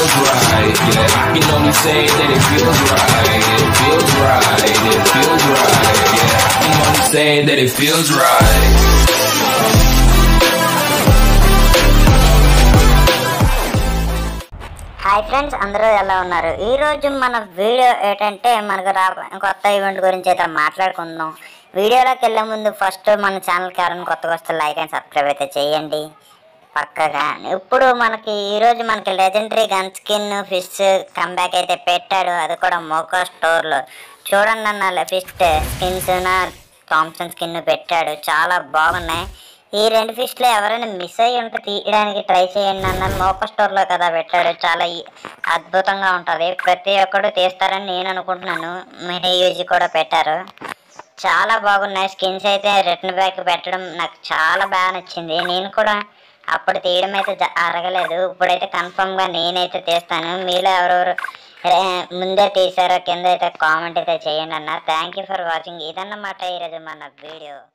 feels right. Yeah, I can only say that it feels right. It feels right. It feels right. Yeah, I can only say that it feels right. Hi friends అందరూ ఎలా ఉన్నారు ఈ రోజు మన video ఏంటంటే మనకు రా కొత్త ఈవెంట్ గురించి అయితే మాట్లాడుకుందాం వీడియోలోకి వెళ్ళే ముందు ఫస్ట్ మన ఛానల్కి ఎవరైనా కొత్తగా వస్తే లైక్ అండ్ సబ్స్క్రైబ్ అయితే చేయండి పక్కగా ఇప్పుడు మనకి ఈరోజు మనకి legendary gun skin fish comeback అయితే పెట్టాడు అది కూడా మోకా స్టోర్లో చూడండి అన్న ఫిష్ స్కిన్స్ నా థామ్సన్ స్కిన్ పెట్టాడు చాలా బాగున్నాయి ఈ రెండు ఫిష్లు ఎవరైనా మిస్ అయ్యి ఉంటే తీయడానికి ట్రై చేయండి అన్న మోక స్టోర్లో కదా పెట్టాడు చాలా ఈ- అద్భుతంగా ఉంటుంది ప్రతి ఒక్కడు తీస్తారని నేను అనుకుంటున్నాను మినీ యూజ్ కూడా పెట్టారు చాలా బాగున్నాయి స్కిన్స్ అయితే రిటర్న్ బ్యాక్ పెట్టడం నాకు చాలా బాగా నచ్చింది నేను కూడా అప్పుడు తీయడం అయితే జ- అరగలేదు ఇప్పుడైతే కన్ఫర్మ్గా నేనైతే తీస్తాను మీలో ఎవరెవరు ఏ, ముందే తీసారో కింద అయితే కామెంట్ అయితే చేయండి అన్న థ్యాంక్ యూ ఫర్ వాచింగ్ ఇదన్నమాట ఈరోజు మన వీడియో